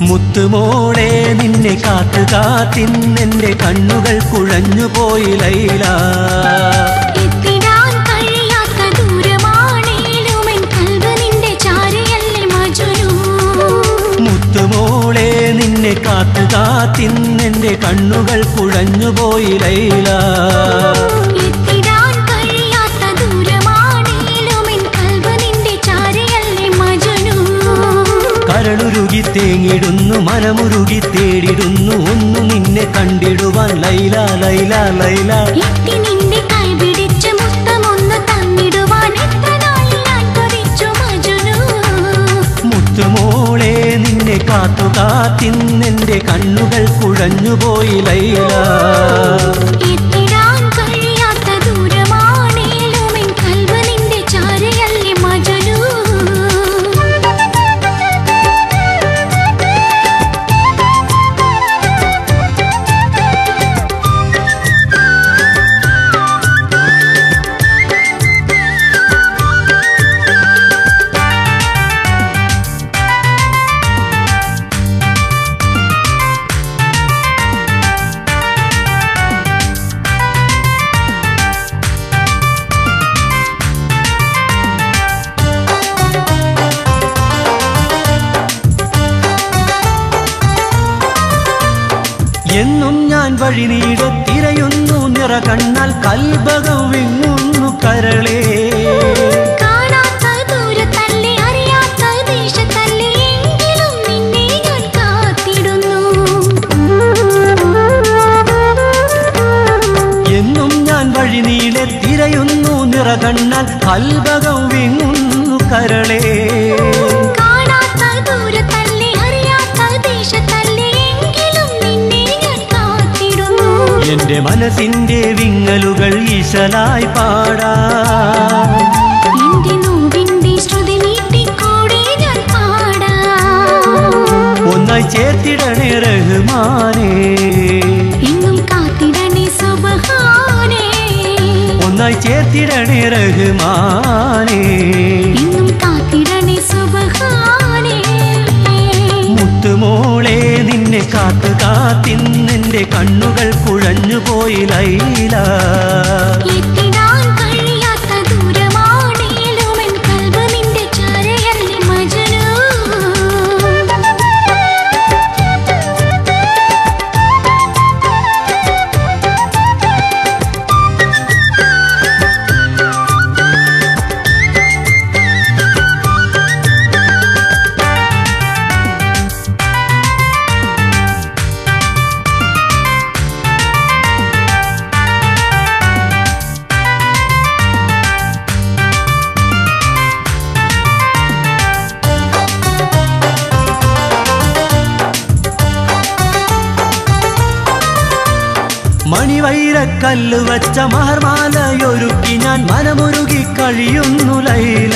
മുത്തുമോളെ നിന്നെ കാത്തു കാത്തിന്നെന്റെ കണ്ണുകൾ കുഴഞ്ഞു പോയി ലൈല എത്തിടാൻ കഴിയാത്ത ദൂരമാണേലുമെൻ കൽബ് നിന്റെ ചാരയല്ലേ മജനൂ മുത്തുമോളെ നിന്നെ കാത്തു കാത്തിന്നെന്റെ കണ്ണുകൾ കുഴഞ്ഞു പോയി ലൈല എത്തിടാൻ കഴിയാത്ത ദൂരമാണേലുമെൻ കൽബ് നിന്റെ ചാരയല്ലേ മജനൂ കരളുരുകി തേങ്ങിടുന്നു മനമുരുകി തേടിടുന്നു ഒന്നു നിന്നെ കണ്ടിടുവാൻ ലൈല ലൈല ലൈല എത്തി നിന്റെ കൈ പിടിച്ച് മുത്തമൊന്ന് തന്നിടുവാൻ എത്ര നാളിൽ ഞാൻ കൊതിച്ചു മജനൂ മുത്തുമോളെ നിന്നെ കാത്തു കാത്തിന്നെന്റെ കണ്ണുകൾ കുഴഞ്ഞുപോയി ലൈല എത്തിടാൻ കഴിയാത്ത ദൂരമാണേലുമെൻ കൽബ് നിന്റെ ചാരയല്ലേ മജനൂ എന്നും ഞാൻ വഴി നീടെ തിരയുന്നു നിറ കണ്ണാൽ കൽബകം വിങ്ങുന്നു കരളേ കാണാത്ത ദൂരത്തല്ലേ അറിയാത്ത ദേശത്തല്ലേ എങ്കിലും നിന്നെ ഞാൻ കാത്തിടുന്നു എന്നും ഞാൻ വഴി നീളെ തിരയുന്നു നിറ കണ്ണാൽ കൽബകം വിങ്ങുന്നു കരളേ കാണാത്ത ദൂരത്തല്ലേ അറിയാത്ത ദേശത്തല്ലേ എങ്കിലും നിന്നെ ഞാൻ കാത്തിടുന്നു എന്റെ മനസ്സിന്റെ വിങ്ങലുകൾ ഈശലായി പാടാ എന്റെ നോവിന്റെ ശ്രുതി നീട്ടിക്കൂടെ ഞാൻ പാടാം ഒന്നായി ചേർത്തിടണേ റഹ്മാനേ എന്നും കാത്തിടണേ സുബഹാനേ ഒന്നായി ചേർത്തിടണേ റഹ്മാനേ എന്നും കാത്തിടണേ സുബഹാനേ മുത്തുമോളെ നിന്നെ കാത്തു കാത്തിന്നെന്റെ കണ്ണുകൾ കുഴഞ്ഞുപോയി ലൈല എത്തിടാൻ കഴിയാത്ത ദൂരമാണേലുമെൻ കൽബ് നിന്റെ ചാരയല്ലേ മജനൂ മണിവൈരക്കല്ല് വച്ച മഹർമാലയൊരുക്കി ഞാൻ മനമുരുകി കഴിയുന്നു ലൈല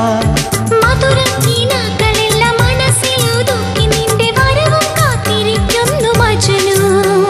മധുരക്കിനാക്കളെല്ലാം മനസ്സിലൊതുക്കി നിന്റെ വരവും കാത്തിരിക്കുന്നു മജനൂ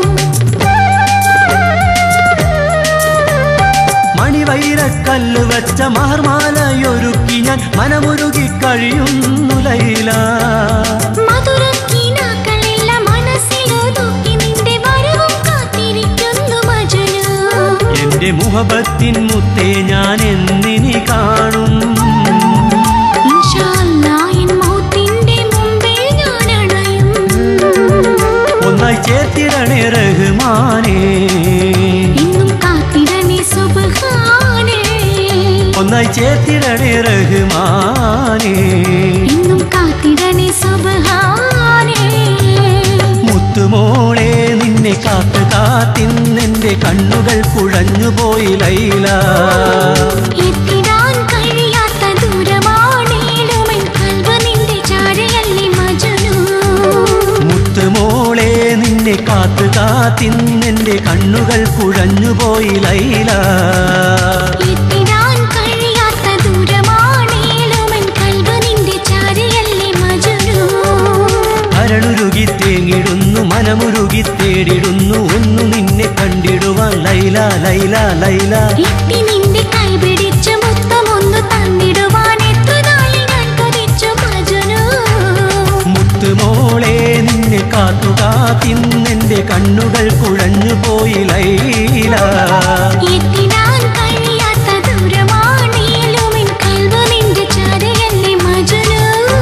മണിവൈരക്കല്ല് വച്ച മഹർമാലയൊരുക്കി ഞാൻ മനമുരുകി കഴിയുന്നു ലൈല മധുരക്കിനാക്കളെല്ലാം മനസ്സിലൊതുക്കി നിന്റെ വരവും കാത്തിരിക്കുന്നു മജനൂ എന്റെ മുഹബത്തിൻ മുത്തേ ഞാൻ എന്നിനി കാണും ഇൻഷാ അല്ലാഹ് എൻ മൗത്തിന്റെ മുമ്പേ ഞാൻ അണയും ഒന്നായി ചേർത്തിടണേ റഹ്മാനേ ഇന്നും കാത്തിടണേ സുബ്ഹാനേ ഒന്നായി ചേർത്തിടണേ റഹ്മാനേ ഇന്നും കാത്തിടണേ സുബ്ഹാനേ മുത്തുമോളെ നിന്നെ കാത്തു കാത്തിന്നെന്റെ കണ്ണുകൾ കുഴഞ്ഞുപോയി ലൈല എത്തിടാൻ കഴിയാത്ത ദൂരമാണേലുമെൻ കൽബ് നിന്റെ ചാരയല്ലേ മജനൂ മുത്തുമോളെ നിന്നെ കാത്തു കാത്തിന്നെന്റെ കണ്ണുകൾ കുഴഞ്ഞുപോയി ലൈല എത്തിടാൻ കഴിയാത്ത ദൂരമാണേലുമെൻ കൽബ് നിന്റെ ചാരയല്ലേ മജനൂ കരളുരുകി തേങ്ങിടുന്നു മനമുരുകി തേടിടുന്നു ഒന്നു നിന്നെ കണ്ടിടുവാൻ ലൈല ലൈല ലൈല എത്തി നിന്റെ കൈ പിടിച്ച് മുത്തമൊന്ന് തന്നിടുവാൻ എത്ര നാളിൽ ഞാൻ കൊതിച്ചു മജനൂ മുത്തുമോളെ കാത്തിന്നെന്റെ കണ്ണുകൾ കുഴഞ്ഞു പോയി ലൈല എത്തിടാൻ കഴിയാത്ത ദൂരമാണേലുമിൻ കൽവ് നിന്റെ ചാരയല്ലേ മജനൂ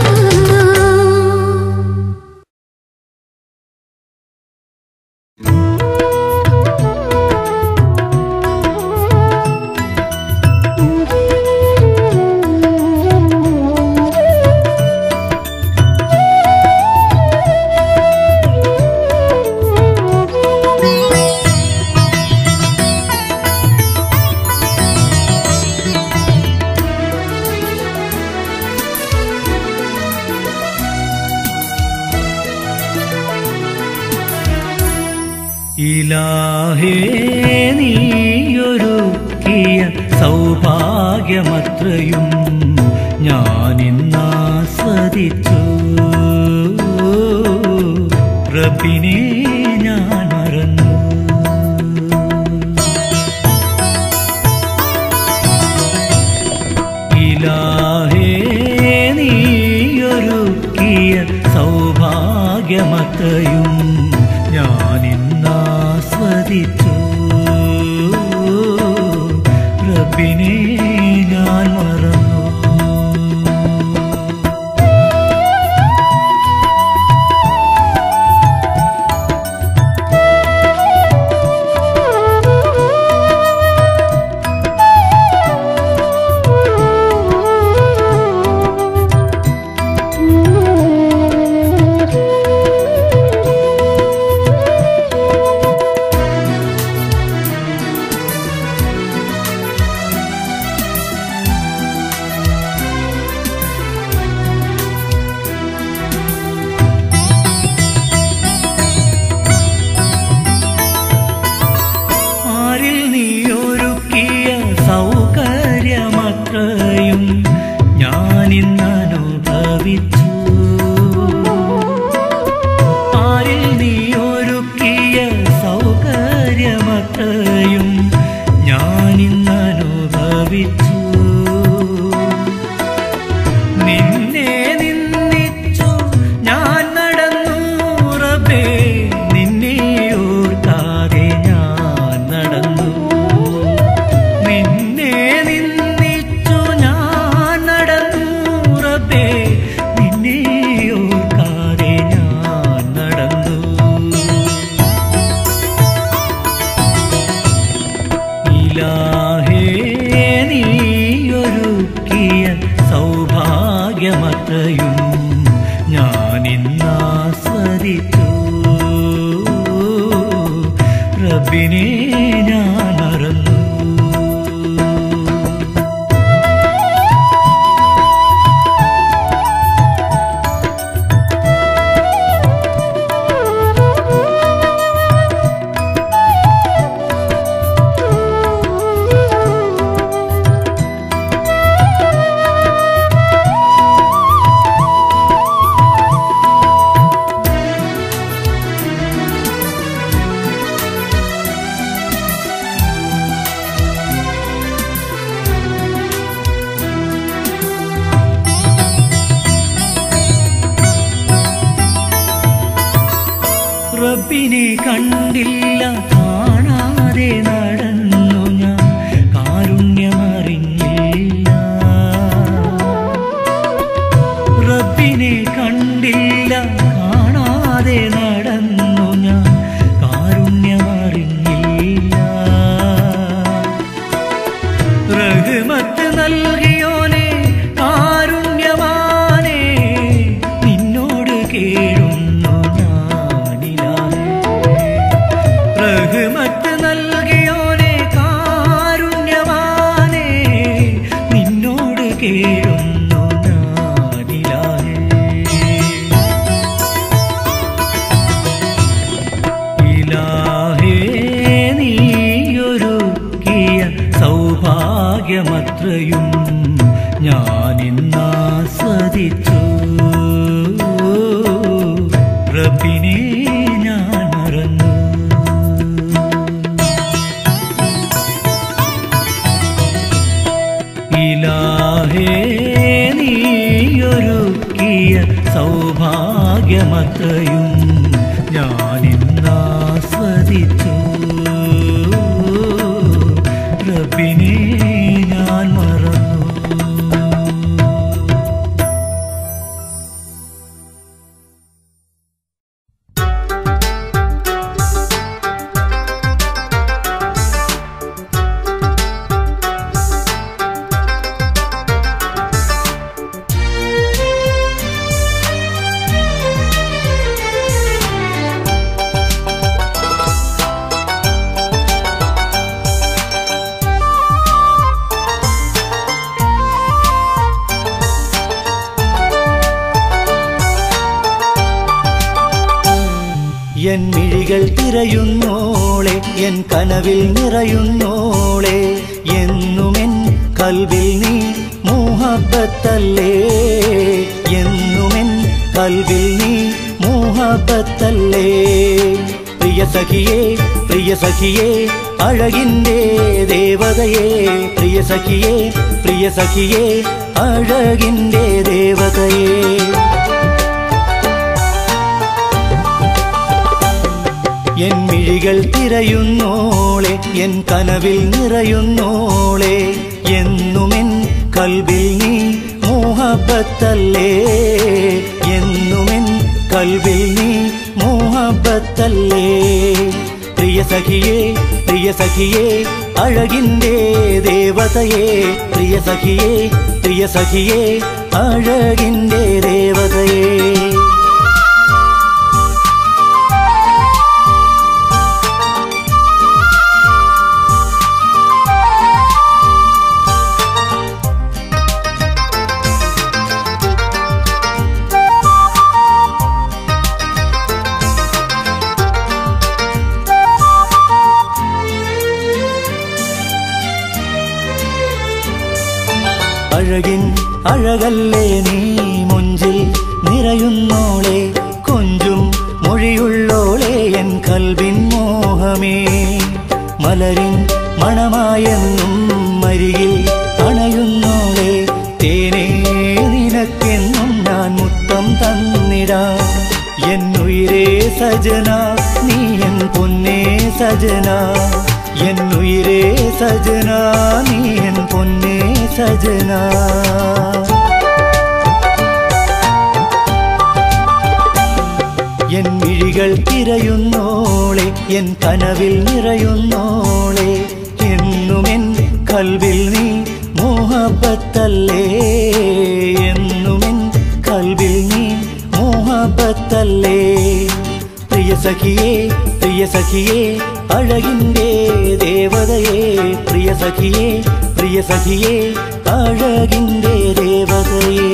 ഇലാഹേ നീയൊരുക്കിയ സൗഭാഗ്യമത്രയും ഞാനിന്നാസ്വദിച്ചു റബ്ബിനെ ഞാൻ മറന്നു ഇലാഹേ നീയൊരുക്കിയ സൗഭാഗ്യമത്രയും ഞാനിന്നാസ്വദിച്ചു റബ്ബിനെ ഞാൻ മറന്നു ആരിൽ നീയൊരുക്കിയ സൗകര്യമത്രയും ഞാനിന്നനുഭവിച്ചു ആരിൽ നീയൊരുക്കിയ സൗകര്യമത്രയും ഞാനിന്നനുഭവിച്ചു നിന്നെ നിന്ദിച്ചു ഞാൻ നടന്നു റബ്ബേ നിന്നെ ഓർക്കാതെ ഞാൻ നടന്നു നിന്നെ നിന്ദിച്ചു ഞാൻ നടന്നു റബ്ബേ നിന്നെ ഓർക്കാതെ ഞാൻ നടന്നു ഇലാഹേ നീയൊരുക്കിയ സൗഭാഗ്യമത്രയും ഞാനിന്നാസ്വദിച്ചു റബ്ബിനെ ഞാൻ മറന്നു റബ്ബിനെ കണ്ടില്ല കാണാതെ നടന്നു ഞാൻ കാരുണ്യമറിഞ്ഞില്ല റബ്ബിനെ കണ്ടില്ല കാണാതെ നടന്നു ഞാൻ കാരുണ്യമറിഞ്ഞില്ല റഹ്മത്ത് നൽകിയോനെ കാരുണ്യവാനെ നിന്നോട് കേഴുന്നു ഞാനിലാഹേ റഹ്മത്ത് നൽകിയോനെ കാരുണ്യവാനെ നിന്നോട് കേഴുന്നു ഞാനിലാഹേ ഇലാഹേ നീയൊരുക്കിയ സൗഭാഗ്യമത്രയും ഞാനിന്നാസ്വദിച്ചു റബ്ബിനെ ഞാൻ മറന്നു ഇലാഹേ നീയൊരുക്കിയ സൗഭാഗ്യമത്രയും ഞാനിന്നാസ്വദിച്ചു എൻ മിഴികൾ തിരയുന്നോളെ എൻ കനവിൽ നിറയുന്നോളെ എന്നുമെൻ കൽവിൽ നീ മോഹബത്തല്ലേ എന്നുമെൻ കൽവിൽ നീ മോഹബത്തല്ലേ പ്രിയ സഖിയേ പ്രിയ സഖിയേ അഴകിൻ്റെ ദേവതയേ പ്രിയ സഖിയേ പ്രിയ സഖിയേ അഴകിൻ്റെ ദേവതയേ എൻ മിഴികൾ തിരയുന്നോളെ എൻ കനവിൽ നിറയുന്നോളെ എന്നുമെൻ കൽവിൽ നീ മോഹബത്തല്ലേ എന്നുമെൻ കൽവിൽ നീ മോഹബത്തല്ലേ പ്രിയ സഖിയേ പ്രിയ സഖിയേ അഴകിൻ്റെ ദേവതയേ പ്രിയ സഖിയേ പ്രിയ സഖിയേ അഴകിൻ്റെ ദേവതയേ അഴകിൻ അഴകല്ലേ നീ മുഞ്ചിൽ നിറയുന്നോളെ കൊഞ്ചും മൊഴിയുള്ളോളെ എൻ കൽവിൻ മോഹമേ മലരിൻ മണമായെന്നും മരികിൽ അണയുന്നോളെ തേനേ നിനക്കെന്നും ഞാൻ മുത്തം തന്നിടാം എന്നുയിരേ സജന നീ എൻ പൊന്നേ സജന എന്നുയിരേ സജന നീ എൻ പൊന്നേ സജന എൻ മിഴികൾ തിരയുന്നോളെ എൻ കനവിൽ നിറയുന്നോളെ എന്നുമെൻ കൽവിൽ നീ മോഹബത്തല്ലേ എന്നുമെൻ കൽവിൽ നീ മോഹബത്തല്ലേ പ്രിയ സഖിയേ പ്രിയ സഖിയേ അഴകിൻ്റെ ദേവതയേ പ്രിയ സഖിയേ പ്രിയ സഖിയേ അഴകിൻ്റെ ദേവതയേ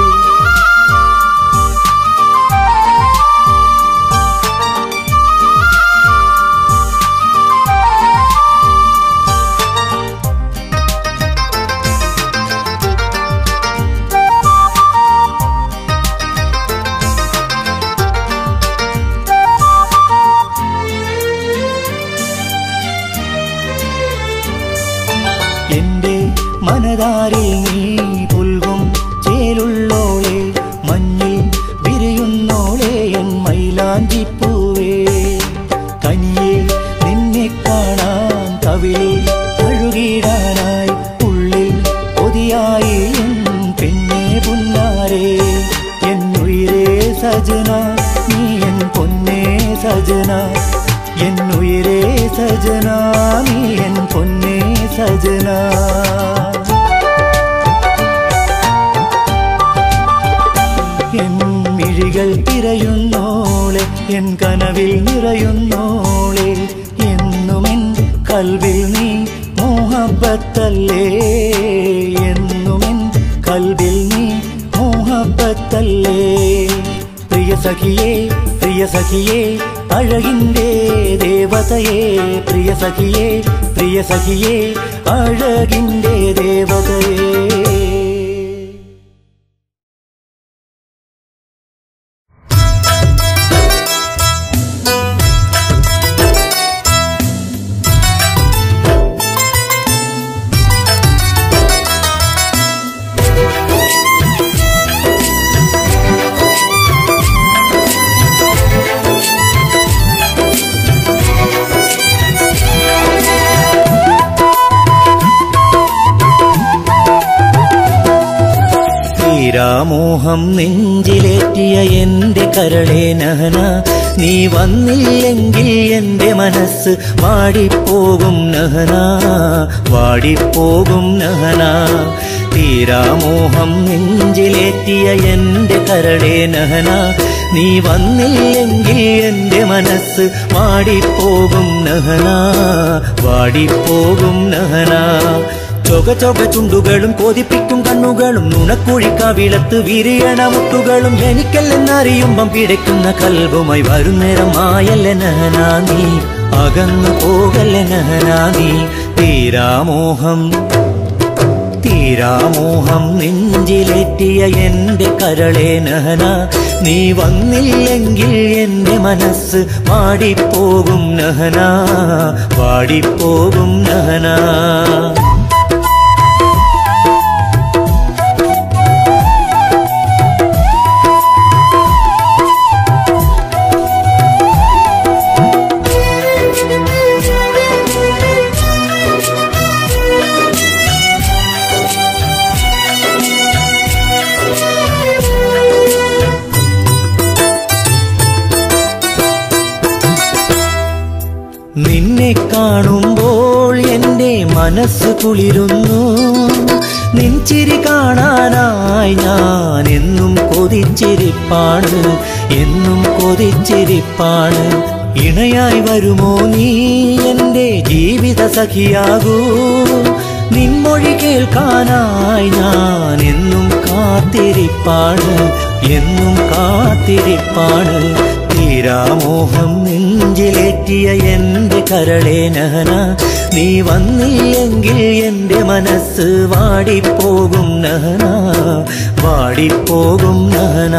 എന്റെ മനതാരിൽ നീ പുൽകും ചേലുള്ളോളെ മഞ്ഞിൽ വിരിയുന്നോളെ എൻ മൈലാഞ്ചിപ്പൂവേ കനിയെ നിന്നെ കാണാൻ കവിളിൽ കഴുകിടാനായി ഉള്ളിൽ കൊതിയായി എൻ പെണ്ണെ പുന്നാരേ എന്നുയിരേ സജന നീ എൻ പൊന്നേ സജന എന്നുയിരേ സജന നീ എൻ പൊന്നേ സജന എൻ മിഴികൾ തിരയുന്നോളെ എൻ കനവിൽ നിറയുന്നോളെ എന്നുമെൻ കൽവിൽ നീ മോഹബത്തല്ലേ എന്നുമെൻ കൽവിൽ നീ മോഹബത്തല്ലേ പ്രിയ സഖിയേ പ്രിയ സഖിയേ അഴകിൻ്റെ ദേവതയേ പ്രിയ സഖിയേ പ്രിയ സഖിയേ അഴകിൻ്റെ ദേവതയേ തീരാമോഹം നെഞ്ചിലേറ്റിയ എന്റെ കരളേ നഹന നീ വന്നില്ലെങ്കിൽ എന്റെ മനസ്സ് വാടിപ്പോകും നഹന വാടിപ്പോകും നഹന തീരാമോഹം നെഞ്ചിലേറ്റിയ എന്റെ കരളേ നഹന നീ വന്നില്ലെങ്കിൽ എന്റെ മനസ്സ് വാടിപ്പോകും നഹന വാടിപ്പോകും നഹന ചൊക ചൊക ചുണ്ടുകളും കൊതിപ്പിക്കും കണ്ണുകളും നുണക്കുഴിക്കവിളത്ത് വിരിയണ മുട്ടുകളും എനിക്കല്ലെന്നറിയുമ്പം പിടയ്ക്കുന്ന കൽവുമായി വരുന്നേരം മായല്ലേ നഹനാ നീ അകന്നു പോകല്ലേ നഹനാ നീ തീരാമോഹം തീരാമോഹം നെഞ്ചിലേറ്റിയ എന്റെ കരളെ നഹന നീ വന്നില്ലെങ്കിൽ എന്റെ മനസ്സ് വാടിപ്പോകും നഹന വാടിപ്പോകും നഹന നിന്നെ കാണുമ്പോൾ എന്റെ മനസ്സ് കുളിരുന്നു നിൻചിരി കാണാനായി ഞാൻ എന്നും കൊതിച്ചിരിപ്പാണ് എന്നും കൊതിച്ചിരിപ്പാണ് ഇണയായി വരുമോ നീ എന്റെ ജീവിത സഖിയാകൂ നിൻമൊഴി കേൾക്കാനായി ഞാൻ എന്നും കാത്തിരിപ്പാണ് എന്നും കാത്തിരിപ്പാണ് തീരാമോഹം നെഞ്ചിലേറ്റിയ എന്റെ കരളെ നഹന നീ വന്നില്ലെങ്കിൽ എന്റെ മനസ്സ് വാടിപ്പോകും നഹന വാടിപ്പോകും നഹന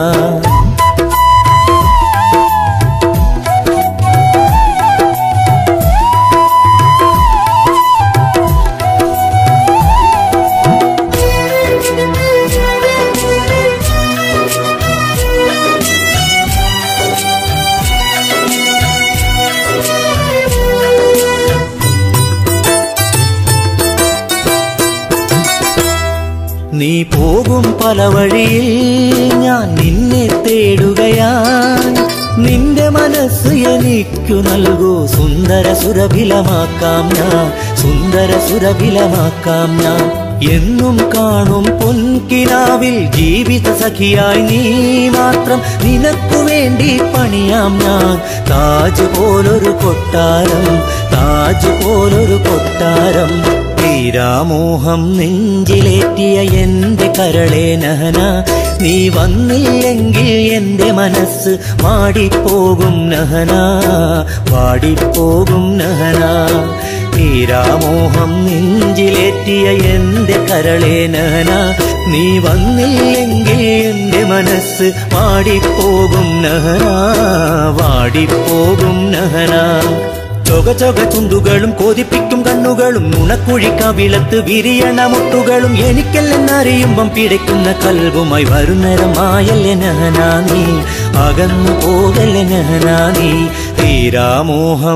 നീ പോകും പല വഴിയിൽ ഞാൻ നിന്നെ തേടുകയായി നിന്റെ മനസ്സ് എനിക്കു നൽകൂ സുന്ദര സുരഭിലമാക്കാം ഞാൻ സുന്ദര സുരഭിലമാക്കാം ഞാൻ എന്നും കാണും പൊൻകിനാവിൽ ജീവിത സഖിയായി നീ മാത്രം നിനക്കു വേണ്ടി പണിയാം ഞാൻ താജ് പോലൊരു കൊട്ടാരം താജ് പോലൊരു കൊട്ടാരം തീരാമോഹം നെഞ്ചിലേറ്റിയ എന്റെ കരളെ നഹന നീ വന്നില്ലെങ്കിൽ എന്റെ മനസ്സ് വാടിപ്പോകും നഹന വാടിപ്പോകും നഹന തീരാമോഹം നെഞ്ചിലേറ്റിയ എന്റെ കരളെ നഹന നീ വന്നില്ലെങ്കിൽ എന്റെ മനസ്സ് വാടിപ്പോകും നഹന വാടിപ്പോകും നഹന ചൊക ചൊക ചുണ്ടുകളും കൊതിപ്പിക്കും കണ്ണുകളും നുണക്കുഴിക്കവിളത്ത് വിരിയണ മുട്ടുകളും എനിക്കല്ലെന്നറിയുമ്പം പിടയ്ക്കുന്ന കൽവുമായി വരുന്നേരം മായല്ലേ നഹനാ നീ അകന്നു പോകല്ലേ നഹനാ നീ തീരാമോഹം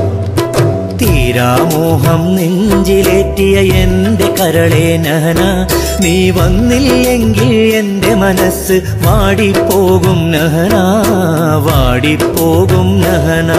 തീരാമോഹം നെഞ്ചിലേറ്റിയ എന്റെ കരളെ നഹന നീ വന്നില്ലെങ്കിൽ എന്റെ മനസ്സ് വാടിപ്പോകും നഹന വാടിപ്പോകും നഹന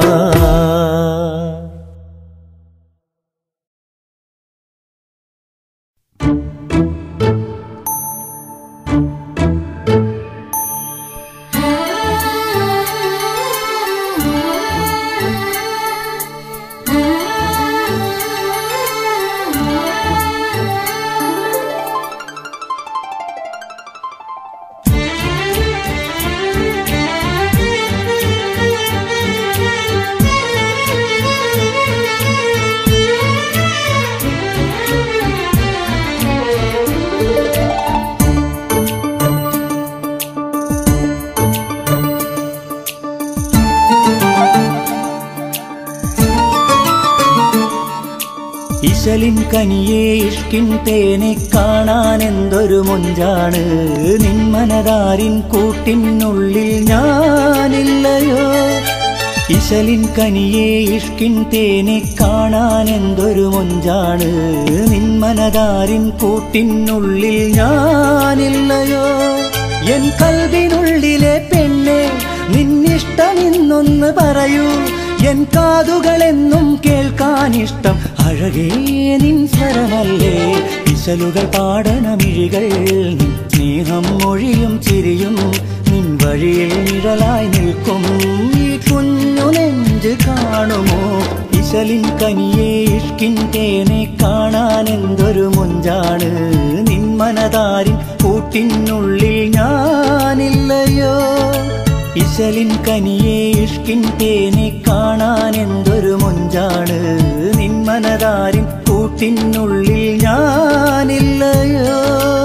ഇശലിൻ കനിയെ ഇഷ്കിൻ തേനെ കാണാൻ എന്തൊരു മൊഞ്ചാണ് നിന്മനതാരിൻ കൂട്ടിനുള്ളിൽ ഞാനില്ലയോ ഇശലിൻ കനിയെ ഇഷ്കിൻ തേനെ കാണാൻ എന്തൊരു മൊഞ്ചാണ് നിന്മനതാരിൻ കൂട്ടിനുള്ളിൽ ഞാനില്ലയോ എൻ കൽവിനുള്ളിലെ പെണ്ണെ നിന്നിഷ്ടമിന്നൊന്ന് പറയൂ എൻ കാതുകളെന്നും കേൾക്കാൻ ഇഷ്ടം അഴകേ നിൻ സ്വരമല്ലേ ഇശലുകൾ പാടണമിഴികൾ നിൻ സ്നേഹം മൊഴിയും ചിരിയും നിൻ വഴിയിൽ നിഴലായി നിൽക്കും ഈ കുഞ്ഞു നെഞ്ച് കാണുമോ ഇശലിൻ കനിയെ ഇഷ്കിൻ തേനെ കാണാൻ എന്തൊരു മുഞ്ചാണ് നിന്മനതാരിൻ കൂട്ടിനുള്ളിൽ ഞാനില്ലയോ ഇശലിൻ കനിയെ ഇഷ്കിൻ തേനെ കാണാൻ എന്തൊരു മുഞ്ചാണ് നിന്മനതാരിൻ കൂട്ടിനുള്ളിൽ ഞാനില്ലയോ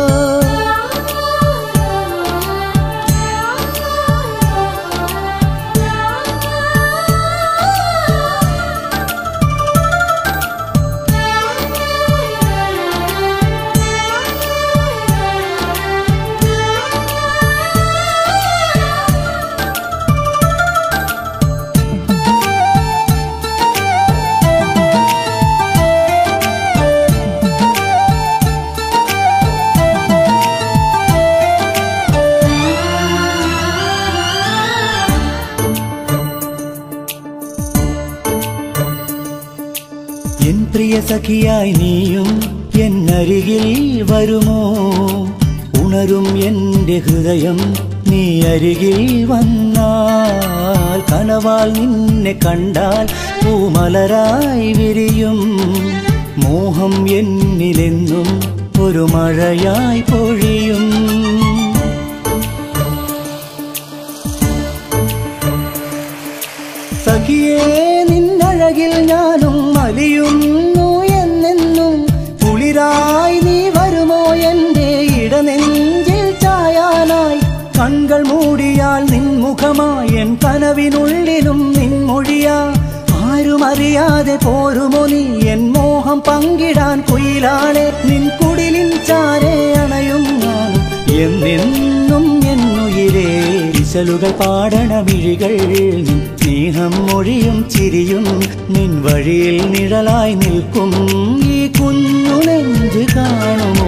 എൻ പ്രിയ സഖിയായി നീയും എന്നരികിൽ വരുമോ ഉണരും എന്റെ ഹൃദയം നീ അരികിൽ വന്നാൽ കനവാൽ നിന്നെ കണ്ടാൽ പൂമലരായി വിരിയും മോഹം എന്നിലെന്നും ഒരു മഴയായി പൊഴിയും സഖിയേ നിന്നഴകിൽ ഞാനും അലിയുന്നു എന്നെന്നും കുളിരായി നീ വരുമോ എന്റെ ഇടനെഞ്ചിൽ ചായാനായി കൺകൾ മൂടിയാൽ നിൻമുഖമായി എൻ കനവിനുള്ളിലും നിൻമൊഴിയാ ആരും അറിയാതെ പോരുമോ നീ എൻ മോഹം പങ്കിടാൻ കുയിലാണെ നിൻ കുടിലിൻ ചാരെ അണയും ഞാൻ എന്നെന്നും എന്നുയിരേ ഇശലുകൾ പാടണ മിഴികൾ നിൻ സ്നേഹം മൊഴിയും ചിരിയും നിൻ വഴിയിൽ നിഴലായി നിൽക്കും ഈ കുഞ്ഞു നെഞ്ച് കാണുമോ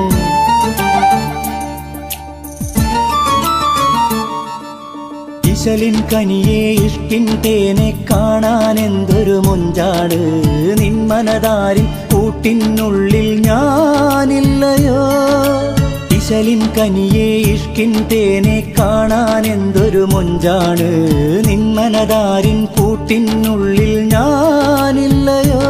ഇശലിൻ കനിയെ ഇഷ്കിൻ തേനെ കാണാൻ എന്തൊരു മുഞ്ചാട് നിന്മനതാരിൻ കൂട്ടിനുള്ളിൽ ഞാനില്ലയോ ഇശലിൻ കനിയെ ഇഷ്കിൻ തേനെ കാണാൻ എന്തൊരു മുഞ്ചാണ് നിന്മനതാരിൻ കൂട്ടിനുള്ളിൽ ഞാനില്ലയോ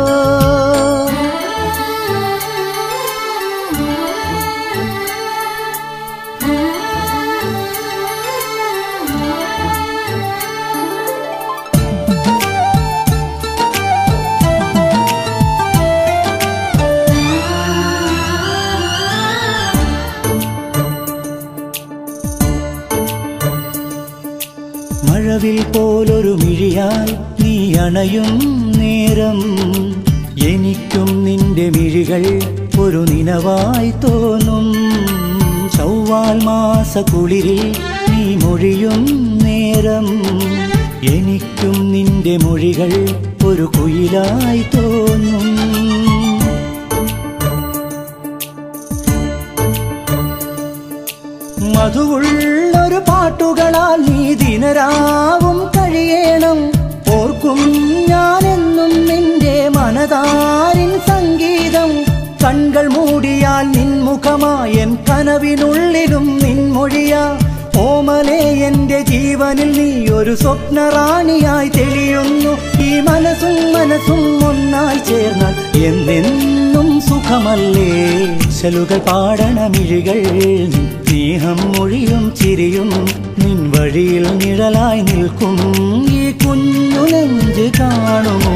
മഴവിൽ പോലൊരു മിഴിയാൽ നീ അണയും നേരം എനിക്കും നിന്റെ മിഴികൾ ഒരു നിനവായി തോന്നും ചൊവ്വാൽ മാസ കുളിരിൽ നീ മൊഴിയും നേരം എനിക്കും നിന്റെ മൊഴികൾ ഒരു കുയിലായി തോന്നും മധുവുള്ളൊരു പാട്ടുകളാൽ നീ ദിനരാവും കഴിയണം ഓർക്കും ഞാനെന്നും നിന്റെ മനതാരിൻ സംഗീതം കൺകൾ മൂടിയാൽ നിൻമുഖമായൻ കനവിനുള്ളിലും നിൻമൊഴിയാ ഓമലെ എന്റെ ജീവനിൽ നീ ഒരു സ്വപ്നറാണിയായി തെളിയുന്നു ഈ മനസ്സും മനസ്സും ഒന്നായി ചേർന്നാൽ എന്നെന്നും സുഖമല്ലേ ശലുകൾ പാടണ മിഴികൾ നിൻ സ്നേഹം മൊഴിയും ചിരിയും നിൻ വഴിയിൽ നിഴലായി നിൽക്കും ഈ കുഞ്ഞു നെഞ്ച് കാണുമോ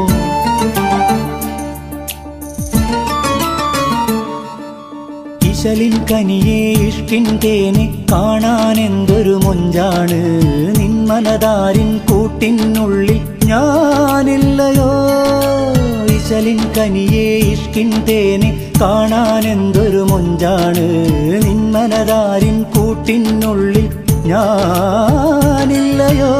ഇശലിൻ കനിയെ ഇഷ്കിൻ തേനെ കാണാൻ എന്തൊരു മൊഞ്ചാണ് നിന്മനതാരിൻ കൂട്ടിനുള്ളിൽ ഞാനില്ലയോ ഇശലിൻ കനിയെ ഇഷ്കിൻ തേനെ കാണാൻ എന്തൊരു മൊഞ്ചാണ് നിന്മനതാരിൻ കൂട്ടിനുള്ളിൽ ഞാനില്ലയോ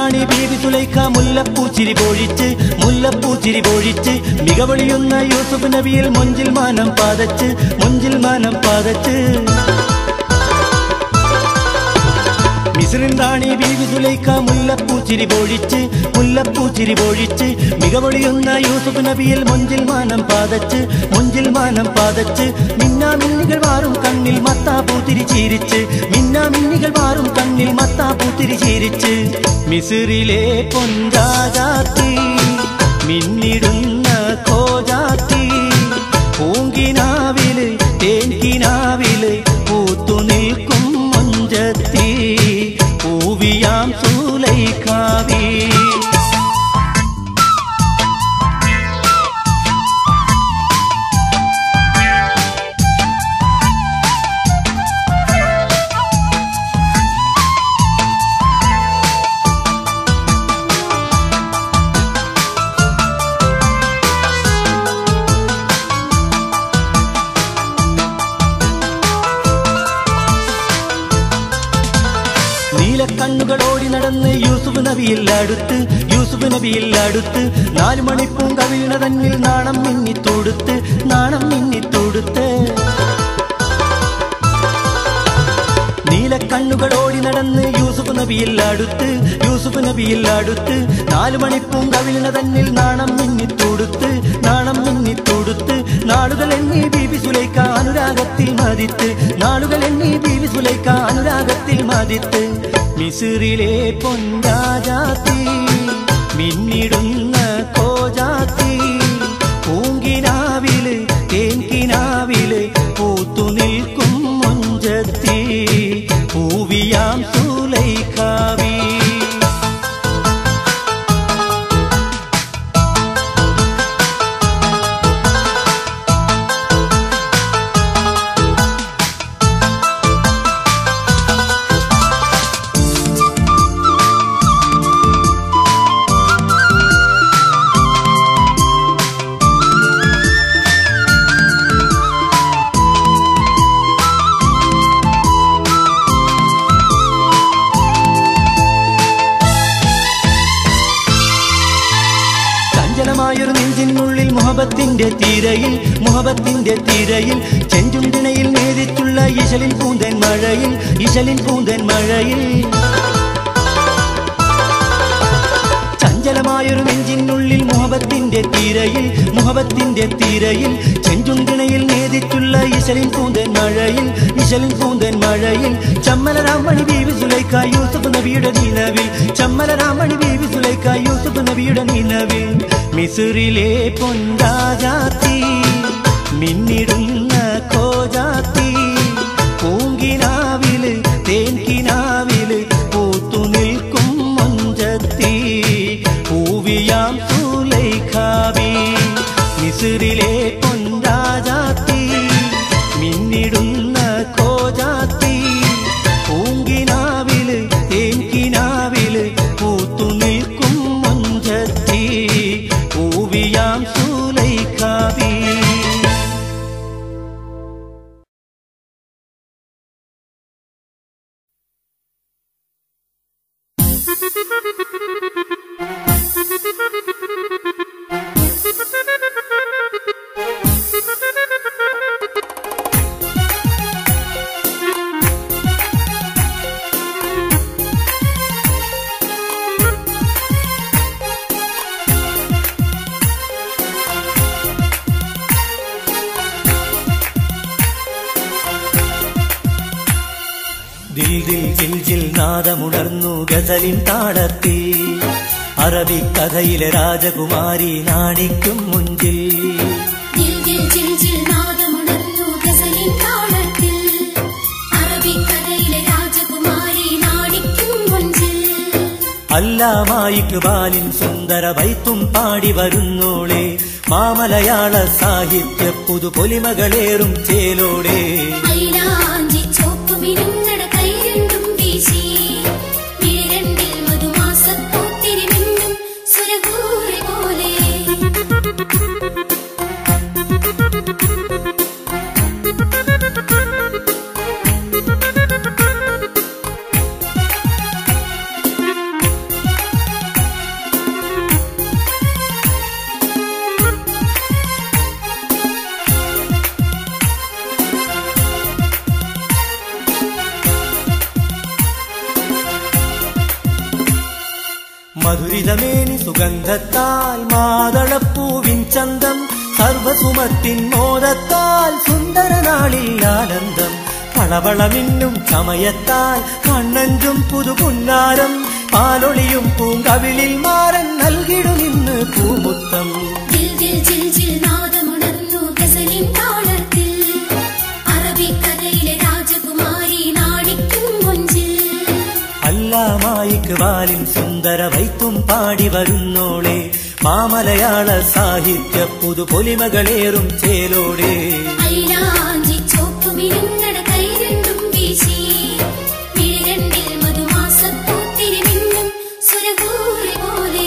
മിസിറിൻ ബീവി സുലൈഖ മുല്ലപ്പൂച്ചിരി പൊഴിച്ച് മുല്ലപ്പൂച്ചിരി പൊഴിച്ച് മികവളിയുന്ന യൂസുഫ് നബിയിൽ മൊഞ്ചിൽ മാനം പാതച്ച് മൊഞ്ചിൽ മാനം പാതച്ച് മിസിറിൻ റാണി ബീവി സുലൈഖ മുല്ലപ്പൂച്ചിരി പൊഴിച്ച് മുല്ലപ്പൂച്ചിരി പൊഴിച്ച് മികവൊളിയുന്ന യൂസുഫ് നബിയിൽ മൊഞ്ചിൽ മാനം പാതച്ച് മൊഞ്ചിൽ മാനം പാതച്ച് മിന്നാ മിന്നികൾ വാറും കണ്ണിൽ മത്താ പൂത്തിരി ചീരിച്ച് മിന്നാ മിന്നികൾ വാറും കണ്ണിൽ മത്താ പൂത്തിരി ചീരിച്ച് മിസിറിലെ പൊഞ്ചാജാത്തി മിന്നിടുന്ന കോജാത്തി പൂങ്കിനാവില് തേൻകിനാവില് പൂത്തു നിൽക്കും മൊഞ്ചത്തി പൂവിയാം സൂലൈഖാവി നീലക്കണ്ണുകളോടി നടന്ന് യൂസുഫ് നബിയിൽ അടുത്ത് യൂസുഫ് നബിയിൽ അടുത്ത് നാലു മണിപ്പൂം കവിളിണ തന്നിൽ നാണം മിന്നിത്തൊടുത്ത് നാണം മിന്നിത്തൊടുത്ത് നീലക്കണ്ണുകളോടി നടന്ന് യൂസുഫ് നബിയിൽ അടുത്ത് യൂസുഫ് നബിയിൽ അടുത്ത് നാലു മണിപ്പൂം കവിളിണ തന്നിൽ നാണം മിന്നിത്തൊടുത്ത് നാണം മിന്നിത്തൊടുത്ത് നാളുകൾ എണ്ണി ബീബി സുലൈക്ക അനുരാഗത്തിൽ മതിത്ത് നാളുകൾ എണ്ണി ബീബി സുലൈക്ക അനുരാഗത്തിൽ മതിത്ത് മിസിറിലെ പൊൻരാജാത്തി മിന്നിടുന്ന കോജാത്തി പൂങ്കിനാവില് തേൻകിനാവില് പൂത്തു നിൽക്കും മൊഞ്ചത്തി പൂവിയാം സൂലൈഖാവി ചഞ്ചലമായൊരു നെഞ്ചിനുള്ളിൽ മുഹബത്തിന്റെ തീരയിൽ മുഹബത്തിന്റെ തീരയിൽ ചെഞ്ചുണ്ടിണയിൽ നേരിച്ചുള്ള ഇശലിൻ പൂന്തൻ മഴയിൽ ഇശലിൻ പൂന്തൻ മഴയിൽ ചഞ്ചലമായൊരു നെഞ്ചിനുള്ളിൽ മുഹബത്തിന്റെ തീരയിൽ മുഹബത്തിന്റെ തീരയിൽ ചെഞ്ചുണ്ടിണയിൽ നേതിച്ചുള്ള ഇശലിൻ പൂന്തൻ മഴയിൽ ഇശലിൻ പൂന്തൻ മഴയിൽ ചമ്മല രാമണി ബീവി സുലൈക്ക യൂസുഫ് നബിയുടെ നീനവിൽ ചമ്മല രാമണി ബീവി സുലൈക്ക യൂസുഫ് നബിയുടെ നീനവിൽ മിസുറിലെ പൊൻരാജാത്തി മിന്നിടുന്ന കോജാത്തി പൂങ്കിനാവില് തേൻകിനാവില് പൂത്തു നിൽക്കും മൊഞ്ചത്തി പൂവിയാം സൂലൈഖാവി മിസിറിലെ പൊൻരാജാത്തി മിന്നിടുന്ന കോജാത്തി പൂങ്കിനാവില് തേൻകിനാവില് പൂത്തു നിൽക്കും മൊഞ്ചത്തി പൂവിയാം സൂലൈഖാവി ദിൽ ദിൽ ജിൽ ജിൽ നാദമുണർന്നു ഗസലിൻ താളത്തിൽ അറബിക്കഥയിലെ രാജകുമാരി നാണിക്കും മുഞ്ചിൽ ജിൽ ജിൽ ജിൽ ജിൽ നാദമുണർന്നു ഗസലിൻ താളത്തിൽ അറബിക്കഥയിലെ രാജകുമാരി നാണിക്കും മുഞ്ചിൽ അല്ലാമായിക്ക് ബാലിൻ സുന്ദര വൈത്തും പാടി വരുന്നോളെ മാമലയാള സാഹിത്യ പുതുപൊലിമകളേറും ചേലോടെ മൈലാഞ്ചി ചോപ്പ് മിനുങ്ങട കൈരണ്ടും വീശി വിരണ്ടിൽ മധുമാസപ്പൂത്തിരി മിന്നും സുരഭൂരി പോലെ മധുരിതമേനി സുഗന്ധത്താൽ മാതളപ്പൂവിൻ ചന്തം സർവസുമത്തിൻ മോദത്താൽ സുന്ദരനാളിൽ ആനന്ദം കളവളമിന്നും സമയത്താൽ കണ്ണഞ്ചും പുതുപുന്നാരം പാലൊളിയും പൂങ്കവിളിൽ മാറൻ നൽകിടുമിന്ന് പൂമുത്തം ജിൽ ജിൽ ജിൽ ജിൽ നാദമുണർന്നു ഗസലിൻ താളത്തിൽ അറബിക്കഥയിലെ രാജകുമാരി നാടിക്കും മുഞ്ചിൽ അല്ലാമായിക്ക് വാലിൻ സുന്ദര വൈത്തും പാടി വരുന്നോളെ മാമലയാള സാഹിത്യ പുതുപൊലിമകളേറും ചേലോടെ ഐലാഞ്ചി ചോപ്പുമിരുങ്ങട കൈ രണ്ടും വീശി മിഴിരണ്ടിൽ മധുമാസപ്പൂത്തിരി മിന്നും സുരഭൂരി പോലെ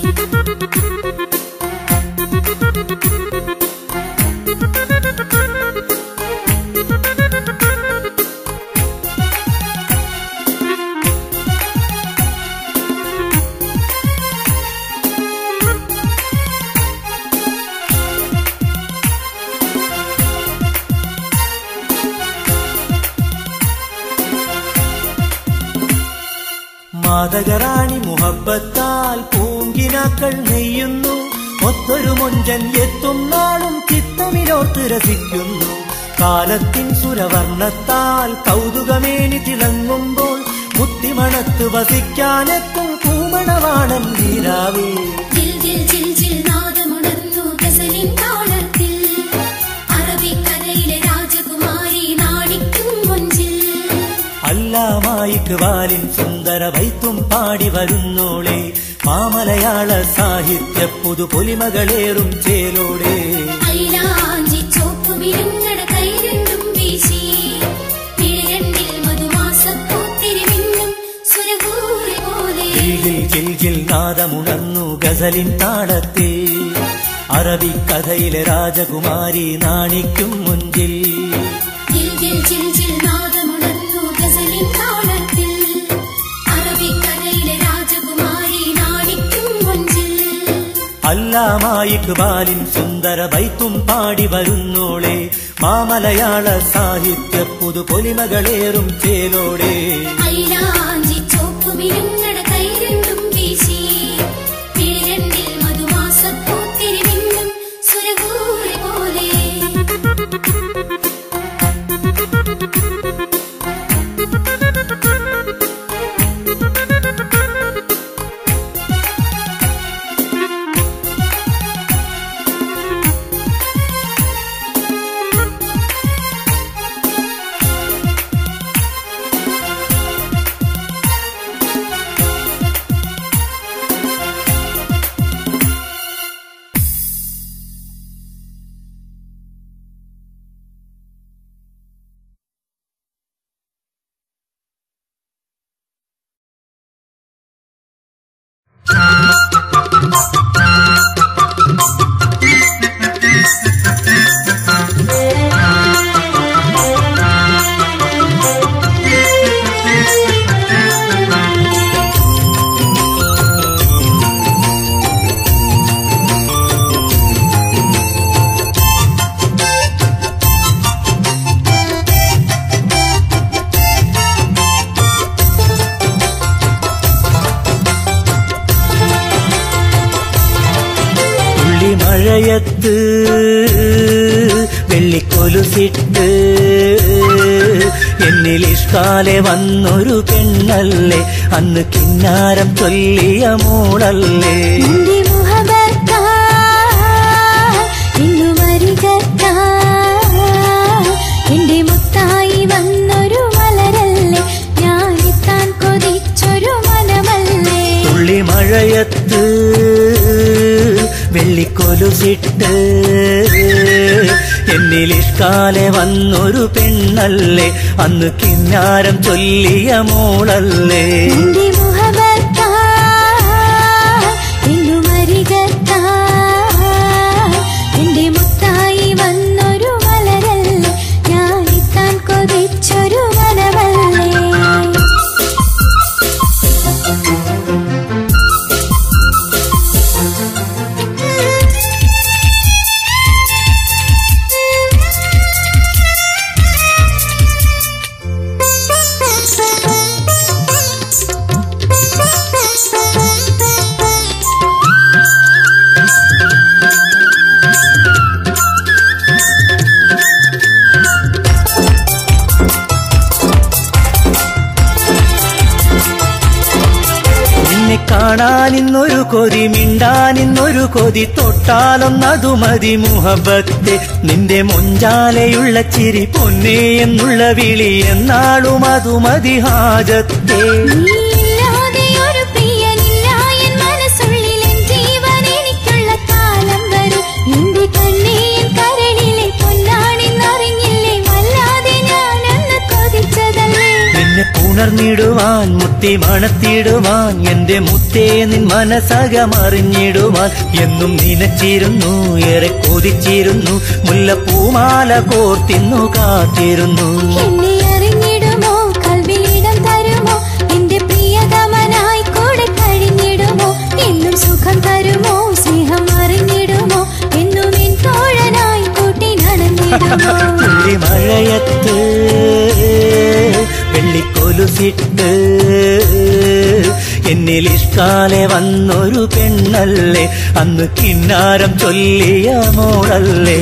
മാതകറാണി മുഹബത്താൽ പൂങ്കിനാക്കൾ നെയ്യുന്നു ഒത്തൊരു മൊഞ്ചൻ എത്തും നാളും ചിത്തമിലോർത്ത് രസിക്കുന്നു കാലത്തിൻ സുരവർണ്ണത്താൽ കൗതുകമേനി തിളങ്ങുമ്പോൾ മുത്തിമണത്ത് വസിക്കാനെത്തും പൂമണവാണൻ വീരാവേ ജിൽ ജിൽ ജിൽ ജിൽ നാദമുണർന്നു ഗസലിൻ താളത്തിൽ അറബിക്കഥയിലെ രാജകുമാരി നാടിക്കും മുഞ്ചിൽ അല്ലാമായിക്ക് വാലിൻ സുന്ദര വൈത്തും പാടി വരുന്നോളെ മാമലയാള സാഹിത്യ പുതുപൊലിമകളേറും ചേലോടെ ഐലാഞ്ചി ചോപ്പുമിരുങ്ങട കൈ രണ്ടും വീശി മിഴിരണ്ടിൽ മധുമാസപ്പൂത്തിരി മിന്നും സുരഭൂരി പോലെ കിൽകിൽ കിൽകിൽ നാദമുണർന്നു ഗസലിൻ താളത്തിൽ അറബിക്കഥയിലെ രാജകുമാരി നാണിക്കും മുഞ്ചിൽ ജിൽ ജിൽ ജിൽ ജിൽ നാദമുണർന്നു ഗസലിൻ താളത്തിൽ അറബിക്കഥയിലെ രാജകുമാരി നാടിക്കും മുഞ്ചിൽ അല്ലാമായിക്ക് ബാലിൻ സുന്ദര വൈത്തും പാടി വരുന്നോളെ മാമലയാള സാഹിത്യ പുതുപൊലിമകളേറും ചേലോടെ ഐലാഞ്ചി ചോപ്പുമിരുങ്ങട കൈ രണ്ടും വീശി മിഴിരണ്ടിൽ മധുമാസപ്പൂത്തിരി മിന്നും സുരഭൂരി പോലെ തുള്ളി മഴയത്ത് വെള്ളിക്കൊലുസിട്ട് എന്നിൽ ഇഷ്കാലെ വന്നൊരു പെണ്ണല്ലേ അന്ന് കിന്നാരം ചൊല്ലിയ മോളല്ലേ നിന്റെ മുഹബത്താ ഇന്നു വരികത്താ എന്റെ മുത്തായി വന്നൊരു മലരല്ലേ ഞാനെത്താൻ കൊതിച്ചൊരു മനമല്ലേ തുള്ളി മഴയത്ത് വെള്ളിക്കൊലുസിട്ട് എന്നിൽ ഇഷ്കാലെ വന്നൊരു പെണ്ണല്ലേ അന്ന് കിന്നാരം ചൊല്ലിയ മോളല്ലേ നിന്റെ മുഹബത്താ ഇന്നു വരികത്താ എന്റെ മുത്തായി വന്നൊരു മലരല്ലേ ഞാനെത്താൻ കൊതിച്ചൊരു മനമല്ലേ കാണാൻ ഇന്നൊരു കൊതി മിണ്ടാൻ ഇന്നൊരു കൊതി തൊട്ടാലൊന്നതു മതി മുഹബത്തെ നിന്റെ മൊഞ്ചാലയുള്ള ചിരി പൊന്നേ എന്നുള്ള വിളി എന്നാളും അതു മതി ഹാജത്തെ നീയില്ലാതെ ഒരു പ്രിയനില്ല എൻ മനസ്സുള്ളിൽ എൻ ജീവൻ എനിക്കുള്ള കാലം വരും എന്റെ കണ്ണീൻ കരളിലെ പൊന്നാണെന്നറിഞ്ഞില്ലേ വല്ലാതെ ഞാനന്ന് കൊതിച്ചതല്ലേ നിന്നെ പുണർന്നിടുവാൻ മുത്തി മണത്തിടുവാൻ എന്റെ മുത്തേ നിൻ മനസ്സകമറിഞ്ഞിടുവാൻ എന്നും നിനച്ചിരുന്നു ഏറെ കൊതിച്ചിരുന്നു മുല്ലപ്പൂമാല കോർത്തിന്നു കാത്തിരുന്നു എന്നെ അറിഞ്ഞിടുമോ കൽവിലിടം തരുമോ എന്റെ പ്രിയതമനായി കൂടെ കഴിഞ്ഞിടുമോ എന്നും സുഖം തരുമോ സ്നേഹം അറിഞ്ഞിടുമോ എന്നും എൻ തോഴനായി കൂട്ടി നടന്നിടുമോ തുള്ളി മഴയത്ത് വെള്ളിക്കൊലുസിട്ട് എന്നിൽ ഇഷ്കാലെ വന്നൊരു പെണ്ണല്ലേ അന്ന് കിന്നാരം ചൊല്ലിയ മോളല്ലേ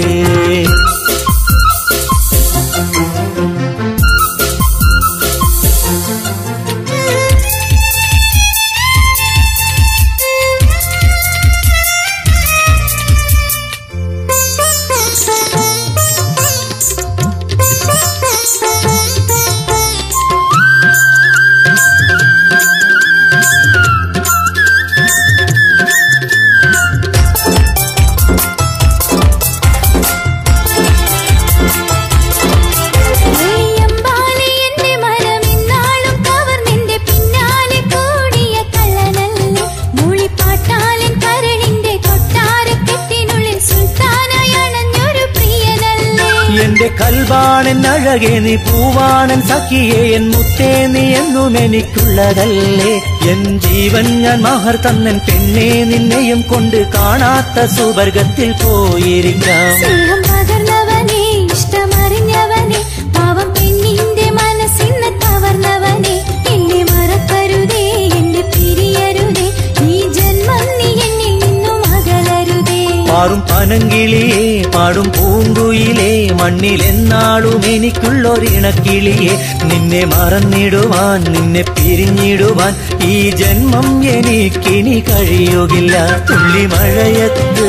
അയ്യമ്പാലെ എന്റെ മനം ഇന്നാളും കവർന്നെന്റെ പിന്നാലെ കൂടിയ കള്ളനല്ലേ മൂളിപ്പാട്ടാലൻ കരളിന്റെ കൊട്ടാരക്കെട്ടിനുള്ളിൽ സുൽത്താനായി അണഞ്ഞൊരു പ്രിയനല്ലേ എന്റെ കൽവാണൻ അഴകെ നീ പൂവാണൻ സഖിയെ എൻ മുത്തേ നീ എന്നും എനിക്കുള്ളതല്ലേ എൻ ജീവൻ ഞാൻ മഹർ തന്നൻ പെണ്ണെ നിന്നെയും കൊണ്ട് കാണാത്ത സുവർഗത്തിൽ പോയിരിക്കാം സ്നേഹം പകർന്നവനെ ഇഷ്ടമറിഞ്ഞവനെ പാവം പെണ്ണിന്റെ മനസ്സിന്ന് കവർന്നവനെ എന്നെ മറക്കരുതേ എന്റെ പിരിയരുതേ ഈ ജന്മം നീ എന്നിൽ നിന്നും അകലരുതേ പാറും പനങ്കിളിയെ പാടും പൂങ്കുയിലെ മണ്ണിൽ എന്നാളും എനിക്കുള്ളൊരിണക്കിളിയെ നിന്നെ മറന്നിടുവാൻ നിന്നെ പിരിഞ്ഞിടുവാൻ ഈ ജന്മം എനിക്കിനി കഴിയുകില്ല തുള്ളി മഴയത്ത്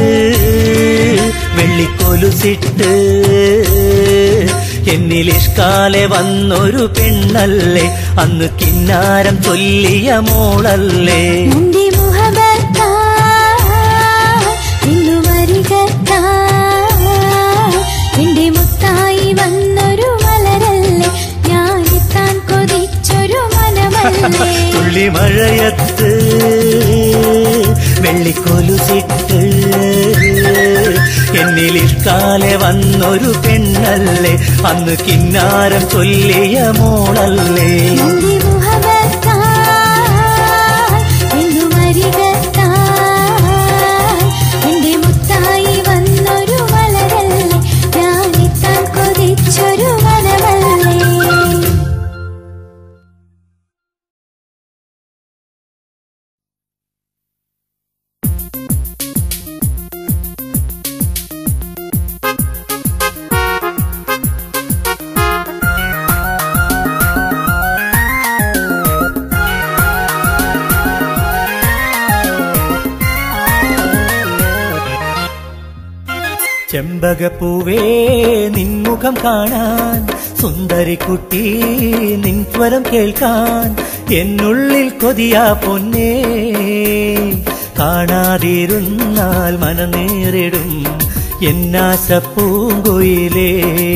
വെള്ളിക്കൊലുസിട്ട് എന്നിൽ ഇഷ്കാലെ വന്നൊരു പെണ്ണല്ലേ അന്ന് കിന്നാരം ചൊല്ലിയ മോളല്ലേ നിന്റെ മുഹബത്താ ഇന്നു വരികത്താ എന്റെ മുത്തായി വന്നൊരു മലരല്ലേ ഞാൻ എത്താൻ കൊതിച്ചൊരു മനമല്ലേ തുള്ളി മഴയത്ത് വെള്ളിക്കൊലുസിട്ട് എന്നിൽ ഇഷ്കാലെ വന്നൊരു പെണ്ണല്ലേ അന്ന് കിന്നാരം ചൊല്ലിയ മോളല്ലേ നിന്റെ മുഹബത്താ ഇന്നു വരികത്താ എന്റെ മുത്തായി വന്നൊരു മലരല്ലേ ഞാൻ എത്താൻ കൊതിച്ചൊരു മനമല്ലേ ചെമ്പകപ്പൂവേ നിൻമുഖം കാണാൻ സുന്ദരിക്കുട്ടി നിൻ സ്വരം കേൾക്കാൻ എന്നുള്ളിൽ കൊതിയാ പൊന്നേ കാണാതിരുന്നാൽ മനനേറിടും എന്നാശ പൂങ്കുയിലേ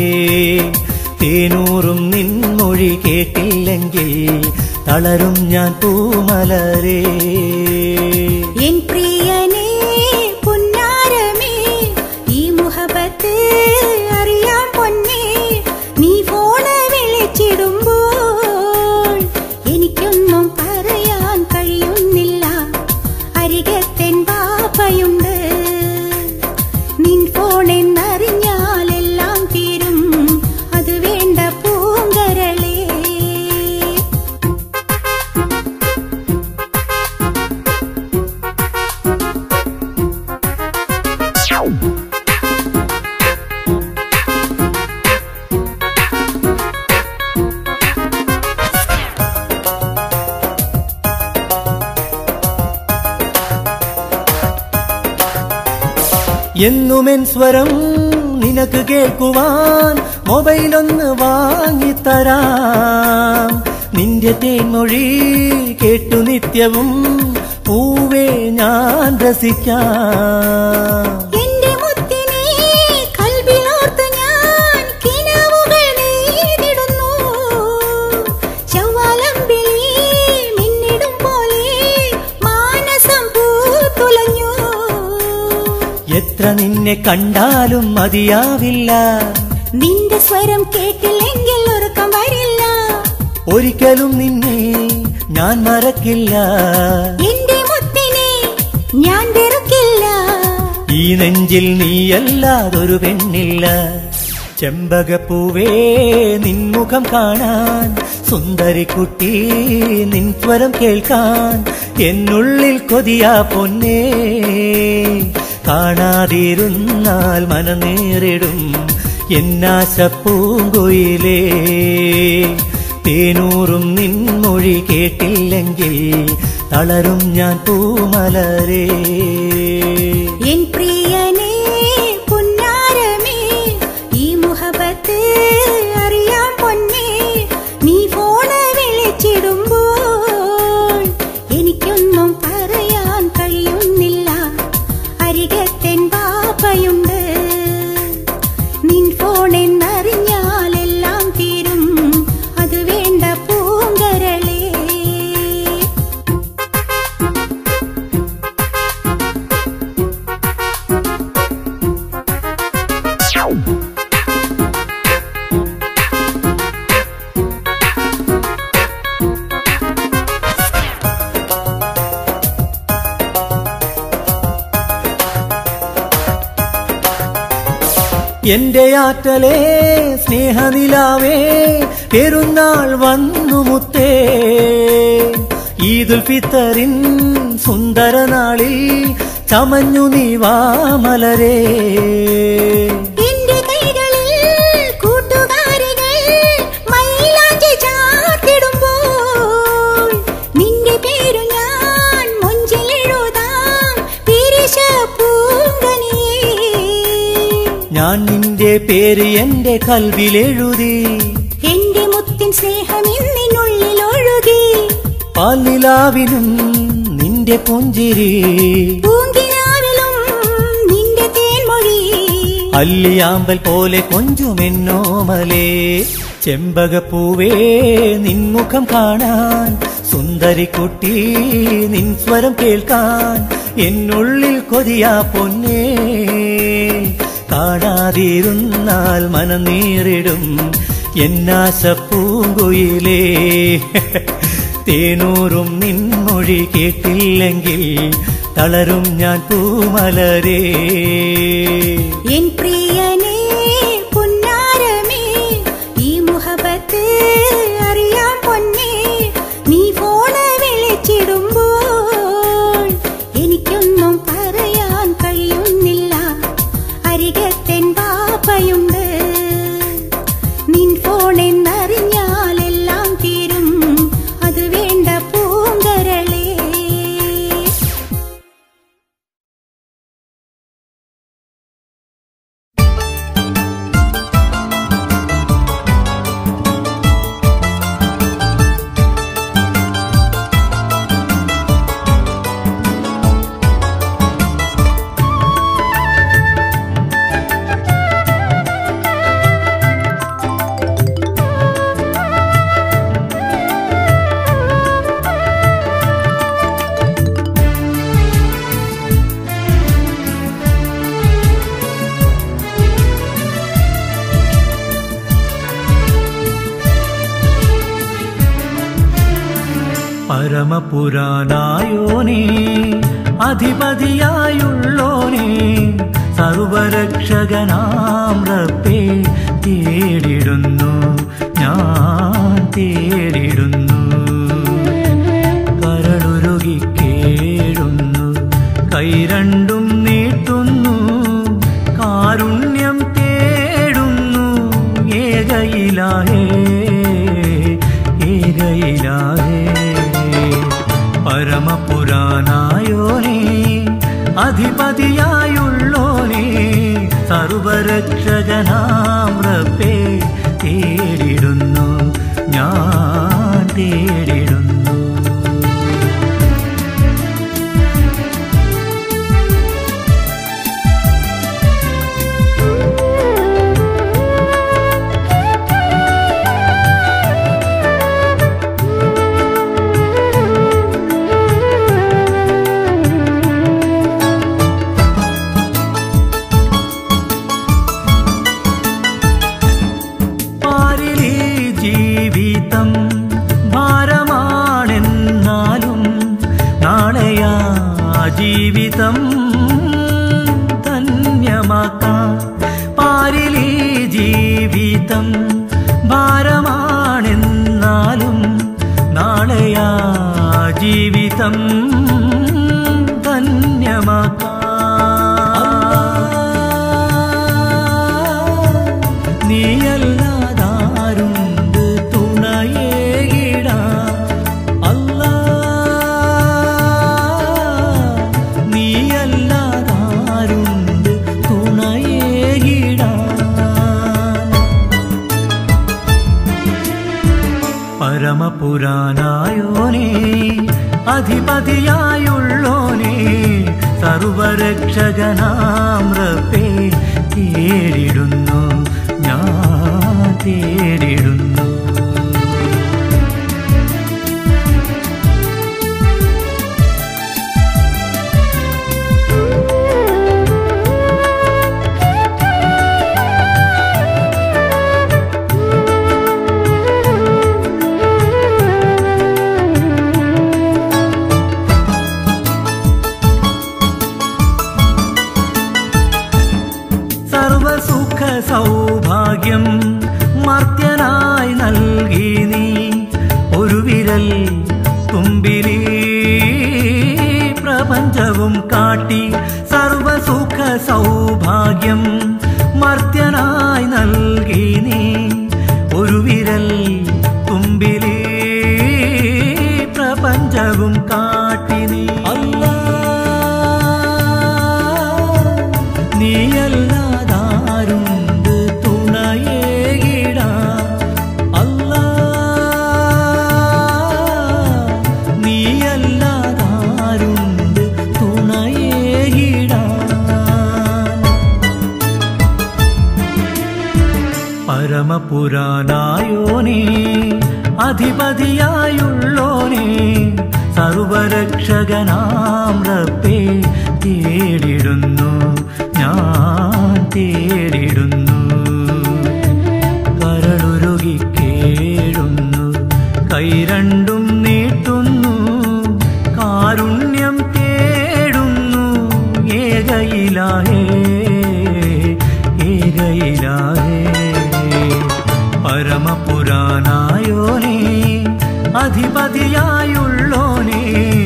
തേനൂറും നിൻമൊഴി കേട്ടില്ലെങ്കിൽ തളരും ഞാൻ പൂമലരേ എൻ പ്രിയനേ പുന്നാരമേ ഈ മുഹബത്ത് അറിയാം പൊന്നേ നീ ഫോണ് വിളിച്ചിടുമ്പോൾ എനിക്കൊന്നും പറയാൻ കഴിയുന്നില്ല അരികത്തെൻ ബാപ്പയുണ്ട് നിൻ ഫോണെന്നറിഞ്ഞാലെല്ലാം തീരും അത് വേണ്ട പൂങ്കരളേ എന്നുമെൻ സ്വരം നിനക്ക് കേൾക്കുവാൻ മൊബൈലൊന്ന് വാങ്ങിത്തരാം നിന്റെ തേൻമൊഴി കേട്ടു നിത്യവും പൂവേ ഞാൻ രസിക്കാം എന്റെ മുത്തിനെ കൽവിലോർത്ത് ഞാൻ കിനാവുകൾ നെയ്തിടുന്നു. ചൊവ്വാലമ്പിളി മിന്നിടും പോലെ മാനസം പൂത്തുലഞ്ഞു. എത്ര നിന്നെ കണ്ടാലും മതിയാവില്ല നിന്റെ സ്വരം കേട്ടില്ലെങ്കിൽ ഉറക്കം വരില്ല ഒരിക്കലും നിന്നെ ഞാൻ മറക്കില്ല എന്റെ മുത്തിനെ ഞാൻ വെറുക്കില്ല ഈ നെഞ്ചിൽ നീയല്ലാതൊരു പെണ്ണില്ല ചെമ്പകപ്പൂവേ നിൻമുഖം കാണാൻ സുന്ദരിക്കുട്ടി നിൻ സ്വരം കേൾക്കാൻ എന്നുള്ളിൽ കൊതിയാ പൊന്നേ കാണാതിരുന്നാൽ മനനേറിടും എന്നാശ പൂങ്കുയിലേ തേനൂറും നിൻമൊഴി കേട്ടില്ലെങ്കിൽ തളരും ഞാൻ പൂമലരേ എൻ പ്രിയനേ പുന്നാരമേ ഈ മുഹബത്ത് അറിയാം പൊന്നേ നീ ഫോണ് വിളിച്ചിടുമ്പോൾ എനിക്കൊന്നും പറയാൻ കഴിയുന്നില്ല അരികത്തൻ പാപ്പയുണ്ട് നിൻ ഫോൺ എന്നറിഞ്ഞാൽ എല്ലാം തീരും അത് വേണ്ട പൂങ്കരളേ എന്റെ ആറ്റലേ സ്നേഹനിലാവേ പെരുന്നാൾ വന്നു മുത്തേ ഈദുൽ ഫിത്തറിൻ സുന്ദര നാളിൽ ചമഞ്ഞു നീ വാമലരേ എന്റെ കൈകളിൽ കൂട്ടുകാരികൾ മൈലാഞ്ചി ചാർത്തിടുമ്പോൾ നിന്റെ പേരു ഞാൻ മുഞ്ചിലെഴുതാം പിരിശ പൂങ്കനിയേ ഞാൻ നിന്റെ പേര് എന്റെ കൽവിലെഴുതി എന്റെ മുത്തിൻ സ്നേഹം ഇന്നിനുള്ളിൽ ഒഴുകി പാലിലാവിനും നിന്റെ പുഞ്ചിരി പൂങ്കിനാവിലും നിന്റെ തേൻമൊഴി അല്ലിയാമ്പൽ പോലെ കൊഞ്ചുമെന്നോമലേ ചെമ്പകപ്പൂവേ നിൻമുഖം കാണാൻ സുന്ദരിക്കുട്ടി നിൻ സ്വരം കേൾക്കാൻ എന്നുള്ളിൽ കൊതിയാ പൊന്നേ കാണാതിരുന്നാൽ മനനീറിടും എന്നാശ പൂങ്കുയിലേ തേനൂറും നിൻമൊഴി കേട്ടില്ലെങ്കിൽ തളരും ഞാൻ പൂമലരേ എൻ പ്രിയനേ പുന്നാരമേ ഈ മുഹബത്ത് അറിയാം പൊന്നേ നീ ഫോണ് വിളിച്ചിടുമ്പോൾ എനിക്കൊന്നും പറയാൻ കഴിയുന്നില്ല അരികത്തൻ പാപ്പയുണ്ട് നിൻ ഫോൺ എന്നറിഞ്ഞാൽ എല്ലാം തീരും അത് വേണ്ട പൂങ്കരളേ പരമപുരാനായോനേ അധിപതിയായുള്ളോനേ സർവരക്ഷകനാം റബ്ബേ തേടിടുന്നു ഞാൻ തേടിടുന്നു കരളുരുകി കേഴുന്നു കൈ രണ്ടും നീട്ടുന്നു കാരുണ്യം തേടുന്നു ഏകയിലാഹേ ഏകയിലാഹേ പരമപുരാനായോനേ അധിപതിയായുള്ളോനേ സർവരക്ഷകനാം റബ്ബേ തേടിടുന്നു ഞാൻ തേടിടുന്നു പാരിലീ ജീവിതം ഭാരമാണെന്നാലും നാളെയാ ജീവിതം ധന്യമാക്കാം പാരിലീ ജീവിതം ഭാരമാണെന്നാലും നാളെയാ ജീവിതം ധന്യമാക്കാം നീയല്ലാതാരുണ്ട് തുണയേകിട അല്ല നീയല്ലാതാരുണ്ട് തുണയേകിട പരമപുരാനായോനേ അധിപതിയായുള്ളോനേ സർവരക്ഷകനാം റബ്ബേ തേടിടുന്നു ഞാൻ തേടിടുന്നു സർവസുഖ സൗഭാഗ്യം മർത്യനായി നൽകി നീ ഒരു വിരൽ തുമ്പിലീ പ്രപഞ്ചവും കാട്ടി സർവസുഖ സൗഭാഗ്യം മർത്യനായി നൽകി നീ ഒരു വിരൽ തുമ്പിലീ പ്രപഞ്ചവും കാട്ടി നീ അല്ലാ നീയല്ലാതാരുണ്ട് തുണയേകിട അല്ല നീയല്ലാതാരുണ്ട് തുണയേകിട പരമപുരാനായോനേ അധിപതിയായുള്ളോനേ സർവരക്ഷകനാം റബ്ബേ തേടിടുന്നു ഞാൻ തേടിടുന്നു കരളുരുകി കേഴുന്നു കൈ രണ്ടും നീട്ടുന്നു കാരുണ്യം തേടുന്നു ഏകയിലാഹേ ഏകയിലാഹേ പരമപുരാനായോനേ അധിപതിയായുള്ളോനേ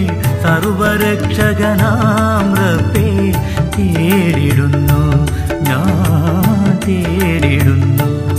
സർവരക്ഷകനാം റബ്ബേ തേടിടുന്നു ഞാൻ തേടിടുന്നു